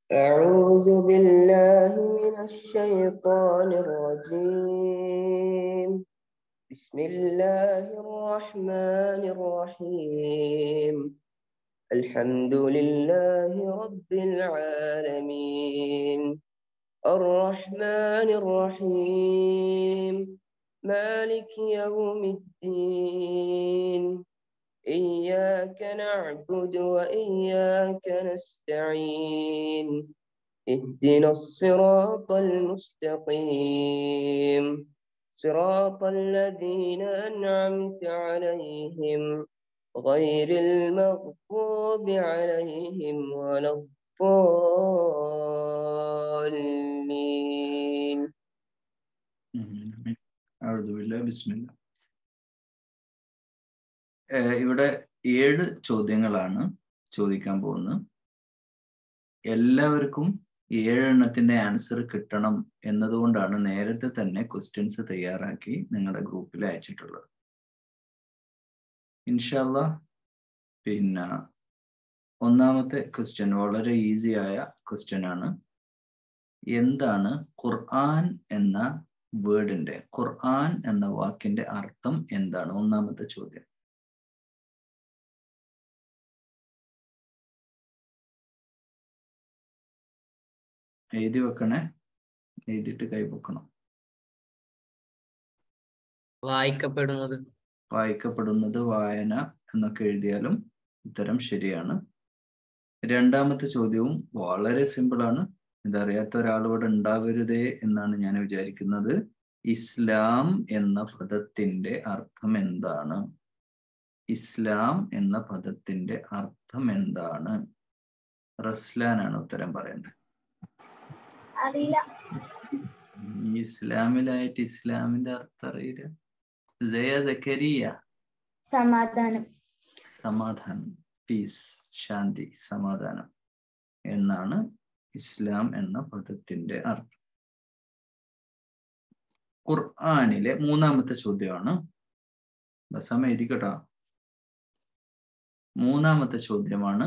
أعوذ بالله من الشيطان الرجيم بسم الله الرحمن الرحيم الحمد لله رب العالمين الرحمن الرحيم مالك يوم الدين إياك نعبد وإياك نستعين اهدنا الصراط المستقيم صراط الذين أنعمت عليهم غير المغضوب عليهم ولا الضالين അഴുതുമില്ല ബിസ്മില്ല ഏഹ് ഇവിടെ ഏഴ് ചോദ്യങ്ങളാണ് ചോദിക്കാൻ പോകുന്നത് എല്ലാവർക്കും ഏഴെണ്ണത്തിന്റെ ആൻസർ കിട്ടണം എന്നതുകൊണ്ടാണ് നേരത്തെ തന്നെ ക്വസ്റ്റ്യൻസ് തയ്യാറാക്കി നിങ്ങളുടെ ഗ്രൂപ്പിൽ അയച്ചിട്ടുള്ളത് ഇൻഷല്ല പിന്നെ ഒന്നാമത്തെ ക്വസ്റ്റ്യൻ വളരെ ഈസി ആയ ക്വസ്റ്റ്യൻ ആണ് എന്താണ് ഖുർആൻ എന്ന വേർഡിന്റെ ഖുർആൻ എന്ന വാക്കിന്റെ അർത്ഥം എന്താണ് ഒന്നാമത്തെ ചോദ്യം എഴുതി വെക്കണേ എഴുതിയിട്ട് കൈവെക്കണം വായിക്കപ്പെടുന്നത് വായിക്കപ്പെടുന്നത് വായന എന്നൊക്കെ എഴുതിയാലും ഉത്തരം ശരിയാണ് രണ്ടാമത്തെ ചോദ്യവും വളരെ സിമ്പിൾ ആണ് ഇതറിയാത്ത ഒരാൾ ഇവിടെ ഉണ്ടാവരുതേ എന്നാണ് ഞാൻ വിചാരിക്കുന്നത് ഇസ്ലാം എന്ന പദത്തിന്റെ അർത്ഥം എന്താണ് ഇസ്ലാം എന്ന പദത്തിന്റെ അർത്ഥം എന്താണ് റസ്ലാനാണ് ഉത്തരം പറയേണ്ടത് അറിയില്ല ഈ ഇസ്ലാമിലായിട്ട് ഇസ്ലാമിന്റെ അർത്ഥം അറിയില്ല ജയ സക്കരിയ സമാധാനം സമാധാനം പീസ് ശാന്തി സമാധാനം എന്നാണ് ഇസ്ലാം എന്ന പദത്തിന്റെ അർത്ഥം ഖുർആാനിലെ മൂന്നാമത്തെ ചോദ്യമാണ് ബസാമ എഴുതിക്കട്ടോ മൂന്നാമത്തെ ചോദ്യമാണ്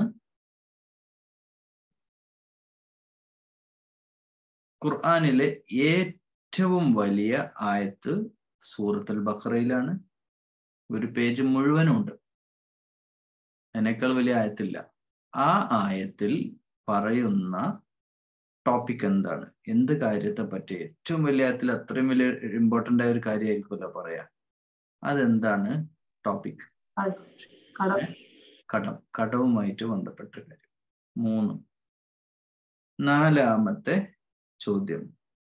ഖുർആാനിലെ ഏറ്റവും വലിയ ആയത്ത് സൂറത്തുൽ ബഖറയിലാണ് ഒരു പേജ് മുഴുവനുണ്ട് അതിനേക്കാൾ വലിയ ആയത്തില്ല ആ ആയത്തിൽ പറയുന്ന ടോപ്പിക് എന്താണ് എന്ത് കാര്യത്തെ പറ്റി ഏറ്റവും വലിയ ആയത്തിൽ അത്രയും വലിയ ഇമ്പോർട്ടൻ്റ് ആയ ഒരു കാര്യമായിരിക്കുമല്ലോ പറയാ അതെന്താണ് ടോപ്പിക് കടം കടം കടവുമായിട്ട് ബന്ധപ്പെട്ട കാര്യം മൂന്ന് നാലാമത്തെ ചോദ്യം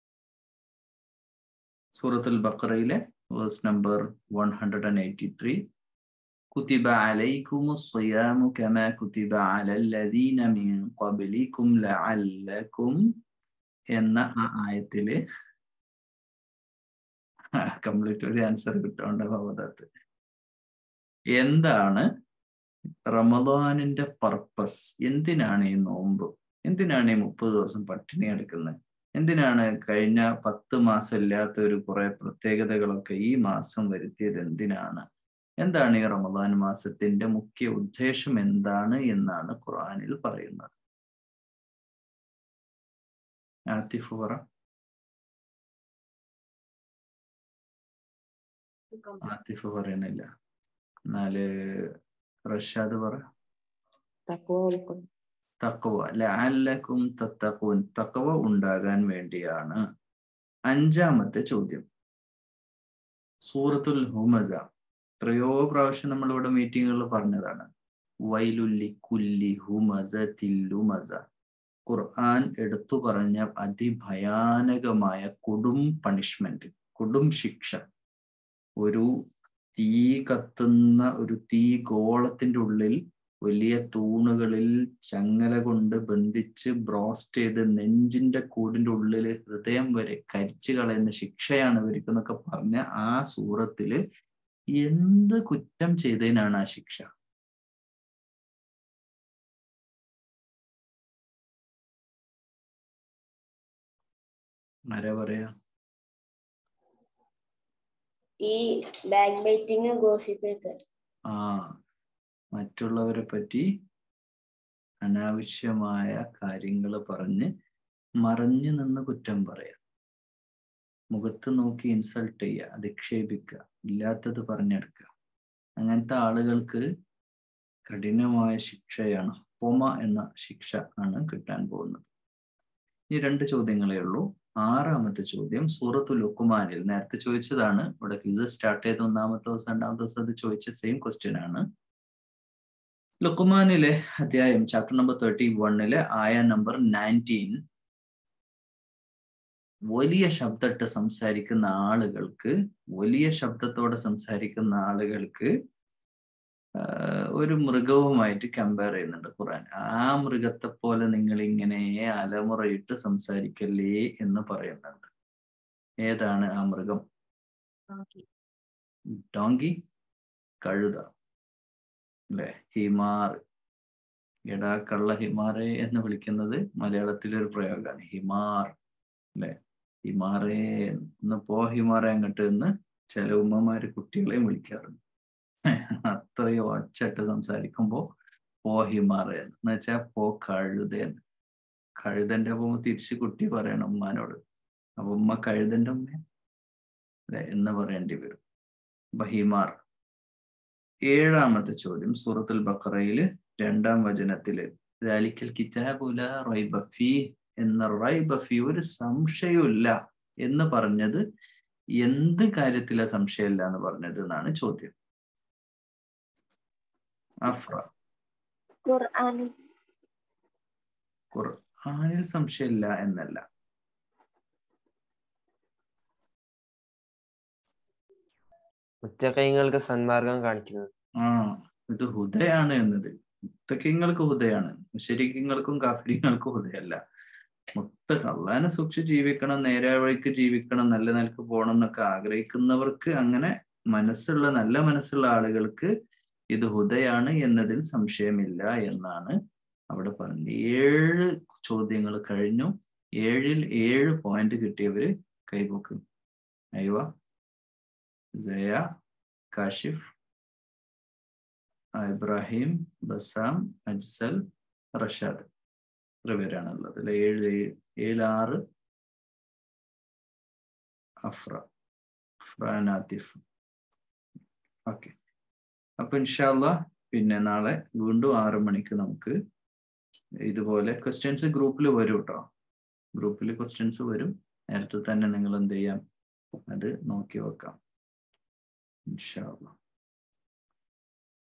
സൂറത്തുൽ ബക്കറയിലെ verse number one hundred and eighty three كتب عليكم الصيام كما كتب على الذين من قبلكم لعلكم എന്ന ആ ആയത്തില് കംപ്ലീറ്റ് ഒരു ആൻസർ കിട്ടേണ്ട ഭവതത്ത് എന്താണ് റമദാനിന്റെ പർപ്പസ് എന്തിനാണ് ഈ നോമ്പ് എന്തിനാണ് ഈ മുപ്പത് ദിവസം പട്ടിണി എടുക്കുന്നത് എന്തിനാണ് കഴിഞ്ഞ പത്ത് മാസം ഇല്ലാത്ത ഒരു കുറെ പ്രത്യേകതകളൊക്കെ ഈ മാസം വരുത്തിയത് എന്തിനാണ് എന്താണ് ഈ റമദാൻ മാസത്തിന്റെ മുഖ്യ ഉദ്ദേശം എന്താണ് എന്നാണ് ഖുർആനിൽ പറയുന്നത് ആത്തിഫ് പറ ആത്തിഫ് പറയണില്ല എന്നാല് റഷാദ് പറ تقوى തക്കവ ലഅല്ലക്കും തത്തഖൂൻ തക്കവ ഉണ്ടാകാൻ വേണ്ടിയാണ് അഞ്ചാമത്തെ ചോദ്യം സൂറത്തുൽ ഹുമസ എത്രയോ പ്രാവശ്യം നമ്മളിവിടെ മീറ്റിങ്ങുകളിൽ പറഞ്ഞതാണ് വൈലുല്ലി കുല്ലി ഹുമസ തില്ലുമസ ഖുർആൻ എടുത്തു പറഞ്ഞ അതിഭയാനകമായ കൊടും പണിഷ്മെന്റ് കൊടും ശിക്ഷ ഒരു തീ കത്തുന്ന ഒരു തീ ഗോളത്തിന്റെ ഉള്ളിൽ വലിയ തൂണുകളിൽ ചങ്ങല കൊണ്ട് ബന്ധിച്ച് ബ്രോസ്റ്റ് ചെയ്ത് നെഞ്ചിന്റെ കൂടിന്റെ ഉള്ളിൽ ഹൃദയം വരെ കരിച്ചു കളയുന്ന ശിക്ഷയാണ് ഇവർക്കെന്നൊക്കെ പറഞ്ഞ ആ സൂറത്തില് എന്ത് കുറ്റം ചെയ്തതിനാണ് ആ ശിക്ഷ ആരാ പറയാ ഈ ബാക്ക് ബൈറ്റിങ് ഗോസിപ്പ് ഒക്കെ ആ മറ്റുള്ളവരെ പറ്റി അനാവശ്യമായ കാര്യങ്ങൾ പറഞ്ഞ് മറഞ്ഞു നിന്ന് കുറ്റം പറയാം മുഖത്ത് നോക്കി ഇൻസൾട്ട് ചെയ്യുക അധിക്ഷേപിക്കുക ഇല്ലാത്തത് പറഞ്ഞെടുക്കുക അങ്ങനത്തെ ആളുകൾക്ക് കഠിനമായ ശിക്ഷയാണ് ഹോമ എന്ന ശിക്ഷ ആണ് കിട്ടാൻ പോകുന്നത് ഈ രണ്ട് ചോദ്യങ്ങളേ ഉള്ളൂ ആറാമത്തെ ചോദ്യം സൂറത്തു ലുക്കുമാനിൽ നേരത്തെ ചോദിച്ചതാണ് ഇവിടെ ക്വിസ് സ്റ്റാർട്ട് ചെയ്ത ഒന്നാമത്തെ ദിവസം രണ്ടാമത്തെ ദിവസം അത് ചോദിച്ച സെയിം ക്വസ്റ്റ്യൻ ആണ് ലുക്കുമാനിലെ അധ്യായം ചാപ്റ്റർ നമ്പർ തേർട്ടി വണ്ണിലെ ആയ നമ്പർ നയൻറ്റീൻ വലിയ ശബ്ദമിട്ട് സംസാരിക്കുന്ന ആളുകൾക്ക് വലിയ ശബ്ദത്തോടെ സംസാരിക്കുന്ന ആളുകൾക്ക് ഒരു മൃഗവുമായിട്ട് കമ്പയർ ചെയ്യുന്നുണ്ട് ഖുറാൻ ആ മൃഗത്തെ പോലെ നിങ്ങൾ ഇങ്ങനെ അലമുറയിട്ട് സംസാരിക്കല്ലേ എന്ന് പറയുന്നുണ്ട് ഏതാണ് ആ മൃഗം ഡോങ്കി കഴുത അല്ലെ ഹിമാർ എടാ കള്ള ഹിമാറെ എന്ന് വിളിക്കുന്നത് മലയാളത്തിലൊരു പ്രയോഗമാണ് ഹിമാർ അല്ലെ ഹിമാറേ ഒന്ന് പോ ഹിമാറെ അങ്ങോട്ട് എന്ന് ചില ഉമ്മമാര് കുട്ടികളെയും വിളിക്കാറുണ്ട് അത്രയും ഒച്ചട്ട് സംസാരിക്കുമ്പോ പോ ഹിമാറേ എന്ന് വെച്ചാൽ പോ കഴുതേന്ന് കഴുതന്റെ പോകുമ്പോ തിരിച്ച് കുട്ടി പറയണം ഉമ്മാനോട് അപ്പൊ ഉമ്മ കഴുതന്റെ ഉമ്മ അല്ലെ എന്ന് പറയേണ്ടി വരും അപ്പൊ ഹിമാർ ഏഴാമത്തെ ചോദ്യം സൂറത്തുൽ ബക്കറയില് രണ്ടാം വചനത്തില് ദാലിക്കൽ കിതാബുല റൈബഫി എന്ന റൈബഫി ഒരു സംശയമില്ല എന്ന് പറഞ്ഞത് എന്ത് കാര്യത്തിലാ സംശയമില്ല എന്ന് പറഞ്ഞത് എന്നാണ് ചോദ്യം അഫ്ര ഖുർആനിൽ ഖുർആനിൽ സംശയമില്ല എന്നല്ല മുത്തക്കൈങ്ങൾക്ക് സന്മാർഗം കാണിക്കുന്നത് ആ ഇത് ഹുദയാണ് എന്നത് മുത്തക്കിങ്ങൾക്ക് ഹുദയാണ് മുഷരിക്കങ്ങൾക്കും കാഫിരിങ്ങൾക്കും ഹുദയല്ല മുത്ത അള്ളാനെ സൂക്ഷിച്ച് ജീവിക്കണം നേരെ വഴിക്ക് ജീവിക്കണം നല്ല നിലക്ക് പോകണം എന്നൊക്കെ ആഗ്രഹിക്കുന്നവർക്ക് അങ്ങനെ മനസ്സുള്ള നല്ല മനസ്സുള്ള ആളുകൾക്ക് ഇത് ഹുദയാണ് എന്നതിൽ സംശയമില്ല എന്നാണ് അവിടെ പറഞ്ഞത് ഏഴ് ചോദ്യങ്ങൾ കഴിഞ്ഞു ഏഴിൽ ഏഴ് പോയിന്റ് കിട്ടിയവര് കൈപൊക്കും അയ്വ ജയ കാഷിഫ് ഇബ്രാഹിം ബസാം അജ്സൽ റഷാദ് ഇത്ര പേരാണുള്ളത് അല്ലെ ഏഴ് ഏഴ് ആറ് അഫ്ര അഫ്രാൻ ആത്തിഫ് ഓക്കെ അപ്പൊ ഇൻഷാല്ല പിന്നെ നാളെ വീണ്ടും ആറു മണിക്ക് നമുക്ക് ഇതുപോലെ ക്വസ്റ്റ്യൻസ് ഗ്രൂപ്പിൽ വരും കേട്ടോ ഗ്രൂപ്പിൽ ക്വസ്റ്റ്യൻസ് വരും നേരത്തെ തന്നെ നിങ്ങൾ എന്ത് ചെയ്യാം അത് നോക്കി വെക്കാം ഇൻഷാല്ല